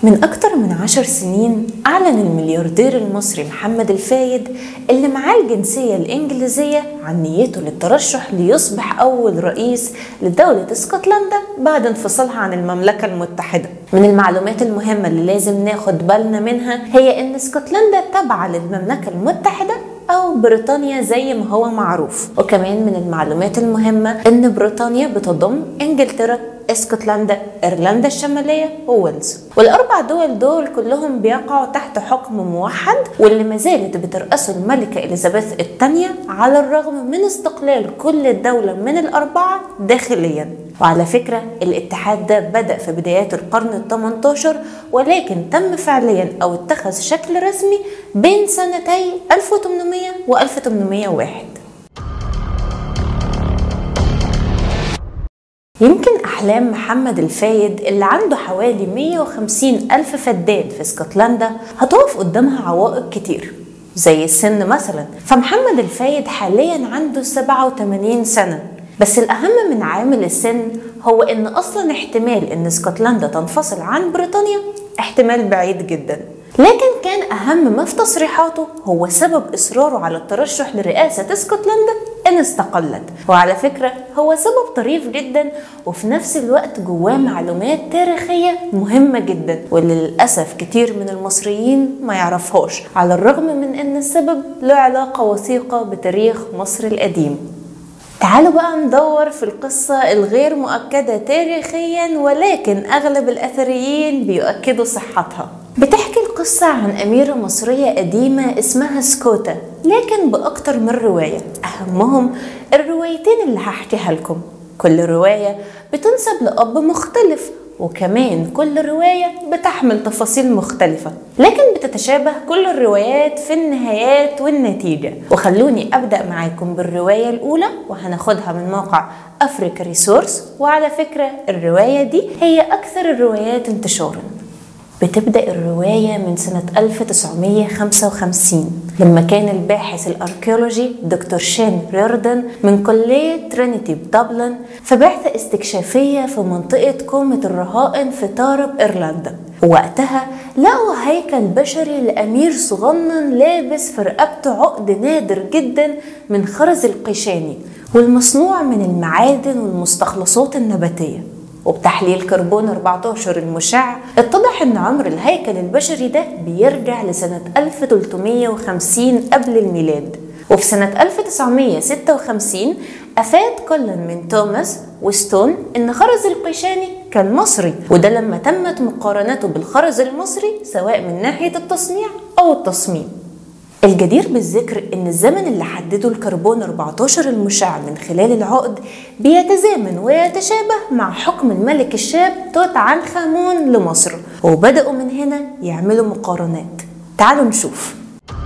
من أكتر من عشر سنين أعلن الملياردير المصري محمد الفايد اللي معاه الجنسية الإنجليزية عن نيته للترشح ليصبح أول رئيس لدولة اسكتلندا بعد انفصالها عن المملكة المتحدة من المعلومات المهمة اللي لازم ناخد بالنا منها هي إن اسكتلندا تابعة للمملكة المتحدة أو بريطانيا زي ما هو معروف وكمان من المعلومات المهمة إن بريطانيا بتضم إنجلترا اسكتلندا ايرلندا الشماليه وويلز والاربع دول دول كلهم بيقعوا تحت حكم موحد واللي ما زالت بترأسه الملكه اليزابيث الثانيه على الرغم من استقلال كل دوله من الاربعه داخليا وعلى فكرة الاتحاد ده بدأ في بدايات القرن ال 18 ولكن تم فعليا أو اتخذ شكل رسمي بين سنتي 1800 و 1801 يمكن أحلام محمد الفايد اللي عنده حوالي 150 ألف فدان في اسكتلندا هتقف قدامها عوائق كتير زي السن مثلا فمحمد الفايد حاليا عنده 87 سنة بس الأهم من عامل السن هو إن أصلا احتمال إن اسكتلندا تنفصل عن بريطانيا احتمال بعيد جدا لكن كان أهم ما في تصريحاته هو سبب إصراره على الترشح لرئاسة اسكتلندا إن استقلت وعلى فكرة هو سبب طريف جدا وفي نفس الوقت جواه معلومات تاريخية مهمة جدا واللي للأسف كتير من المصريين ما يعرفهاش على الرغم من إن السبب له علاقة وثيقة بتاريخ مصر القديم تعالوا بقى ندور في القصة الغير مؤكدة تاريخيا ولكن أغلب الأثريين بيؤكدوا صحتها بتحكي القصة عن أميرة مصرية قديمة اسمها سكوتا لكن بأكتر من رواية أهمهم الروايتين اللي هحكيها لكم كل رواية بتنسب لأب مختلف وكمان كل رواية بتحمل تفاصيل مختلفة لكن بتتشابه كل الروايات في النهايات والنتيجة وخلوني أبدأ معاكم بالرواية الأولى وهناخدها من موقع أفريكا ريسورس وعلى فكرة الرواية دي هي أكثر الروايات انتشارا بتبدأ الرواية من سنة 1955 لما كان الباحث الأركيولوجي دكتور شين ريردن من كلية ترينيتي بدبلن في بعثة استكشافية في منطقة كومة الرهائن في تارب إيرلندا وقتها لقوا هيكل بشري لأمير صغنن لابس في رقبته عقد نادر جدا من خرز القيشاني والمصنوع من المعادن والمستخلصات النباتيه وبتحليل كربون 14 المشع اتضح ان عمر الهيكل البشري ده بيرجع لسنة 1350 قبل الميلاد وفي سنة 1956 أفاد كل من توماس وستون إن خرز القيشاني كان مصري وده لما تمت مقارنته بالخرز المصري سواء من ناحية التصنيع أو التصميم الجدير بالذكر ان الزمن اللي حدده الكربون 14 المشع من خلال العقد بيتزامن ويتشابه مع حكم الملك الشاب توت عنخ امون لمصر وبداوا من هنا يعملوا مقارنات تعالوا نشوف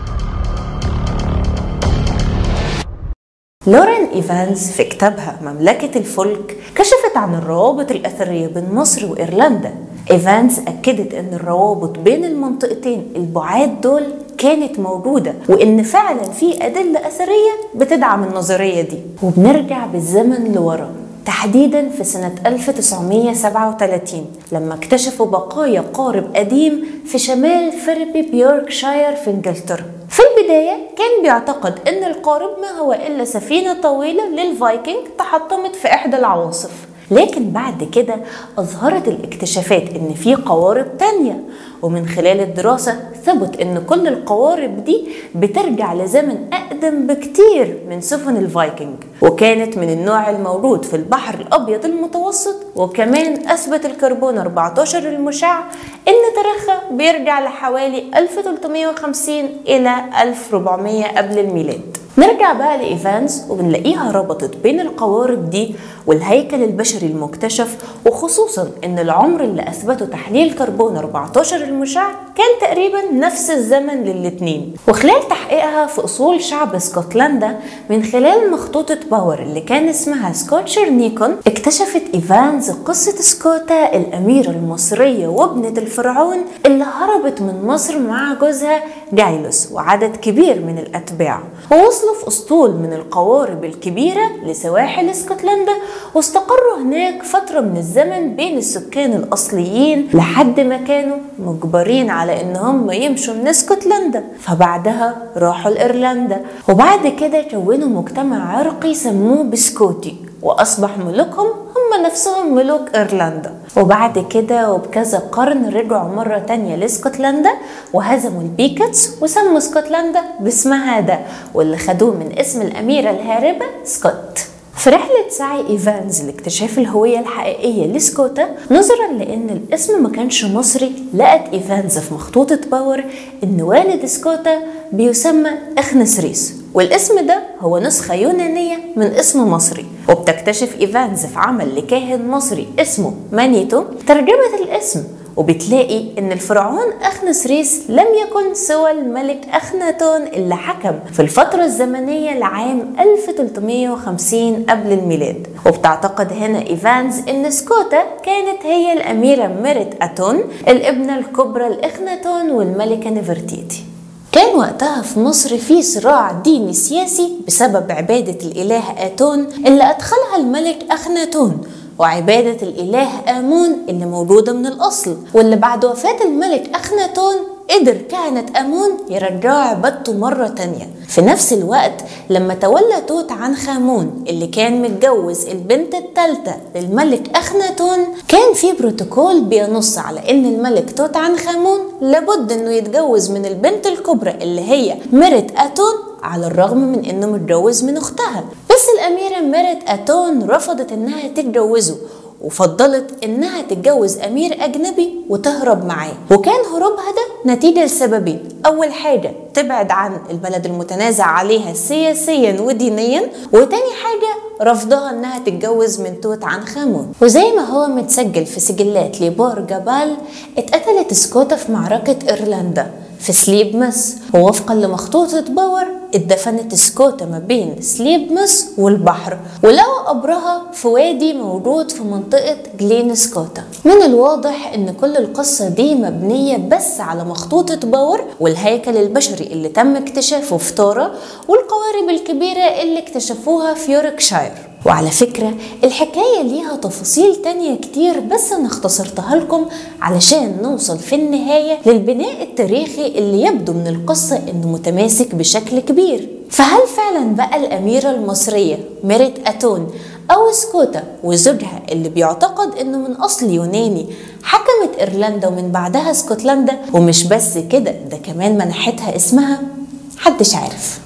لورين إيفانز في كتابها مملكة الفلك كشفت عن الروابط الأثرية بين مصر وإيرلندا إيفانز أكدت أن الروابط بين المنطقتين البعاد دول كانت موجودة وإن فعلا في أدلة أثرية بتدعم النظرية دي وبنرجع بالزمن لورا تحديدا في سنة 1937 لما اكتشفوا بقايا قارب قديم في شمال فربي بيوركشاير في انجلترا في البداية كان بيعتقد ان القارب ما هو الا سفينة طويلة للفايكنج تحطمت في احدى العواصف لكن بعد كده أظهرت الاكتشافات إن في قوارب تانية ومن خلال الدراسة ثبت إن كل القوارب دي بترجع لزمن أقدم بكتير من سفن الفايكنج وكانت من النوع الموجود في البحر الأبيض المتوسط وكمان أثبت الكربون 14 المشع إن تاريخها بيرجع لحوالي 1350 إلى 1400 قبل الميلاد نرجع بقى لإيفانز وبنلاقيها ربطت بين القوارب دي والهيكل البشري المكتشف وخصوصا ان العمر اللي اثبته تحليل كربون 14 المشع كان تقريبا نفس الزمن للاتنين وخلال تحقيقها في اصول شعب اسكتلندا من خلال مخطوطة باور اللي كان اسمها سكوتشر نيكون اكتشفت ايفانز قصة سكوتا الاميرة المصرية وابنة الفرعون اللي هربت من مصر مع جوزها جايلوس وعدد كبير من الأتباع ووصلوا في أسطول من القوارب الكبيرة لسواحل اسكتلندا واستقروا هناك فترة من الزمن بين السكان الأصليين لحد ما كانوا مجبرين على إن هم يمشوا من اسكتلندا فبعدها راحوا لإيرلندا وبعد كده كونوا مجتمع عرقي سموه بسكوتي وأصبح ملوكهم هم نفسهم ملوك إيرلندا وبعد كده وبكذا قرن رجعوا مرة تانية لاسكتلندا وهزموا البيكتس وسموا اسكتلندا باسمها ده واللي خدوه من اسم الأميرة الهاربة سكوت في رحلة سعي إيفانز لاكتشاف الهوية الحقيقية لسكوتا نظرا لأن الاسم ما كانش مصري لقت إيفانز في مخطوطة باور إن والد سكوتا بيسمى إخنسريس والاسم ده هو نسخة يونانية من اسم مصري وبتكتشف إيفانز في عمل لكاهن مصري اسمه مانيتو ترجمة الاسم وبتلاقي ان الفرعون اخنسريس لم يكن سوى الملك اخناتون اللي حكم في الفترة الزمنية لعام 1350 قبل الميلاد وبتعتقد هنا ايفانز ان سكوتا كانت هي الاميرة ميرت اتون الابنة الكبرى لاخناتون والملكة نفرتيتي كان وقتها في مصر في صراع ديني سياسي بسبب عبادة الإله آتون اللي أدخلها الملك أخناتون وعبادة الإله آمون اللي موجودة من الأصل واللي بعد وفاة الملك أخناتون قدر كهنة آمون يرجعوا عبادته مرة تانية في نفس الوقت لما تولى توت عنخ آمون اللي كان متجوز البنت الثالثة للملك أخناتون كان في بروتوكول بينص على إن الملك توت عنخ آمون لابد إنه يتجوز من البنت الكبرى اللي هي ميرت أتون على الرغم من إنه متجوز من أختها بس الأميرة ميرت أتون رفضت إنها تتجوزه وفضلت انها تتجوز امير اجنبي وتهرب معاه وكان هروبها ده نتيجه لسببين اول حاجه تبعد عن البلد المتنازع عليها سياسيا ودينيا وتاني حاجه رفضها انها تتجوز من توت عنخ امون وزي ما هو متسجل في سجلات ليبار جبال اتقتلت سكوتا في معركه ايرلندا في سليب مس ووفقا لمخطوطة باور اتدفنت سكوتا ما بين سليب مس والبحر ولقوا قبرها في وادي موجود في منطقة جلين سكوتا من الواضح ان كل القصة دي مبنية بس على مخطوطة باور والهيكل البشري اللي تم اكتشافه في تارا والقوارب الكبيرة اللي اكتشفوها في يوركشاير وعلى فكرة الحكاية ليها تفاصيل تانية كتير بس أنا اختصرتها لكم علشان نوصل في النهاية للبناء التاريخي اللي يبدو من القصة إنه متماسك بشكل كبير فهل فعلا بقى الأميرة المصرية ميرت أتون أو سكوتا وزوجها اللي بيعتقد إنه من أصل يوناني حكمت إيرلندا ومن بعدها اسكتلندا ومش بس كده ده كمان منحتها اسمها محدش عارف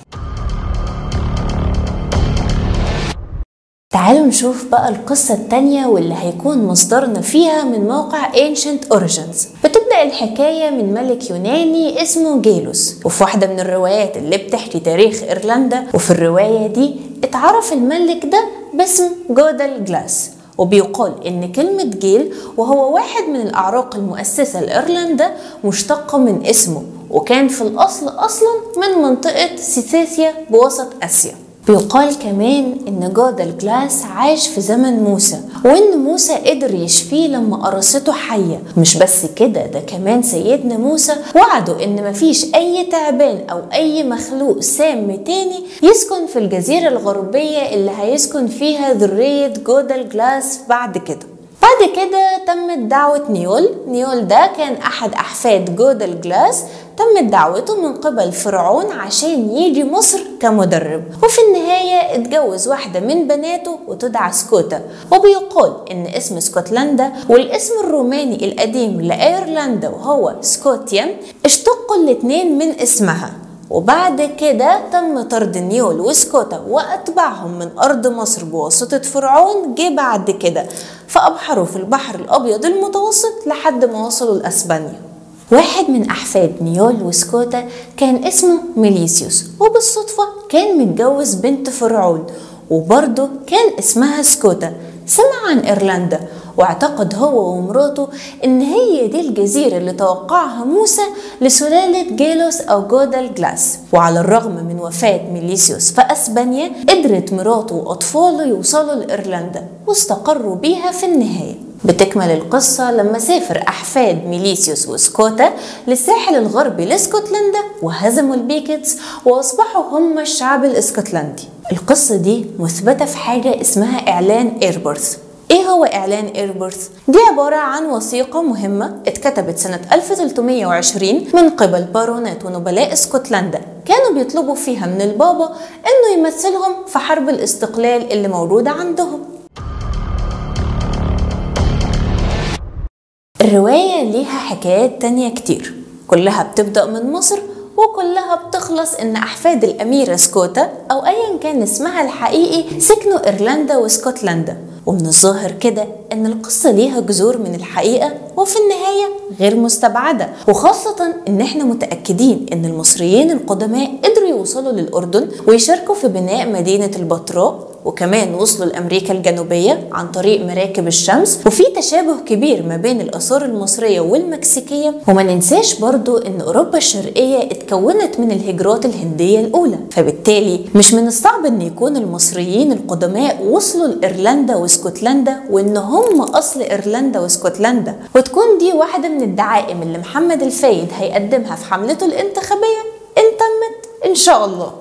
تعالوا نشوف بقى القصة التانية واللي هيكون مصدرنا فيها من موقع Ancient Origins بتبدأ الحكاية من ملك يوناني اسمه جيلوس وفي واحدة من الروايات اللي بتحكي تاريخ إيرلندا وفي الرواية دي اتعرف الملك ده باسم جودل جلاس وبيقال ان كلمة جيل وهو واحد من الاعراق المؤسسة لايرلندا مشتقة من اسمه وكان في الاصل اصلا من منطقة سيثيسيا بوسط اسيا بيقال كمان ان جودل جلاس عاش في زمن موسى وان موسى قدر يشفيه لما قرصته حيه مش بس كده ده كمان سيدنا موسى وعده ان مفيش اي تعبان او اي مخلوق سام تاني يسكن في الجزيره الغربيه اللي هيسكن فيها ذريه جودل جلاس بعد كده بعد كده تمت دعوة نيول نيول ده كان أحد أحفاد جودل جلاس تمت دعوته من قبل فرعون عشان يجي مصر كمدرب وفي النهاية اتجوز واحدة من بناته وتدعى سكوتا وبيقال ان اسم اسكتلندا والاسم الروماني القديم لأيرلندا وهو سكوتيا اشتقوا الاتنين من اسمها وبعد كده تم طرد نيول وسكوتا واتباعهم من ارض مصر بواسطه فرعون جه بعد كده فابحروا في البحر الابيض المتوسط لحد ما وصلوا لاسبانيا واحد من احفاد نيول وسكوتا كان اسمه ميليسيوس وبالصدفه كان متجوز بنت فرعون وبرضه كان اسمها سكوتا سمع عن ايرلندا واعتقد هو ومراته ان هي دي الجزيره اللي توقعها موسى لسلاله جيلوس او جودل جلاس وعلى الرغم من وفاه ميليسيوس في اسبانيا قدرت مراته واطفاله يوصلوا لايرلندا واستقروا بيها في النهايه بتكمل القصة لما سافر أحفاد ميليسيوس وسكوتا للساحل الغربي لاسكتلندا وهزموا البيكتس وأصبحوا هم الشعب الاسكتلندي القصة دي مثبتة في حاجة اسمها إعلان إيربورث ايه هو اعلان ايربورث؟ دي عبارة عن وثيقة مهمة اتكتبت سنة 1320 من قبل بارونات ونبلاء اسكتلندا كانوا بيطلبوا فيها من البابا انه يمثلهم في حرب الاستقلال اللي موجودة عندهم الرواية ليها حكايات تانية كتير كلها بتبدأ من مصر وكلها بتخلص ان احفاد الاميرة سكوتا او ايا كان اسمها الحقيقي سكنوا ايرلندا واسكتلندا ومن الظاهر كده ان القصة ليها جذور من الحقيقة وفي النهاية غير مستبعدة وخاصة ان احنا متأكدين ان المصريين القدماء قدروا يوصلوا للأردن ويشاركوا في بناء مدينة البتراء وكمان وصلوا لأمريكا الجنوبية عن طريق مراكب الشمس وفي تشابه كبير ما بين الآثار المصرية والمكسيكية وما ننساش برضو إن أوروبا الشرقية اتكونت من الهجرات الهندية الأولى فبالتالي مش من الصعب إن يكون المصريين القدماء وصلوا لإيرلندا واسكتلندا وإن هم أصل إيرلندا واسكتلندا وتكون دي واحدة من الدعائم اللي محمد الفايد هيقدمها في حملته الانتخابية إن تمت إن شاء الله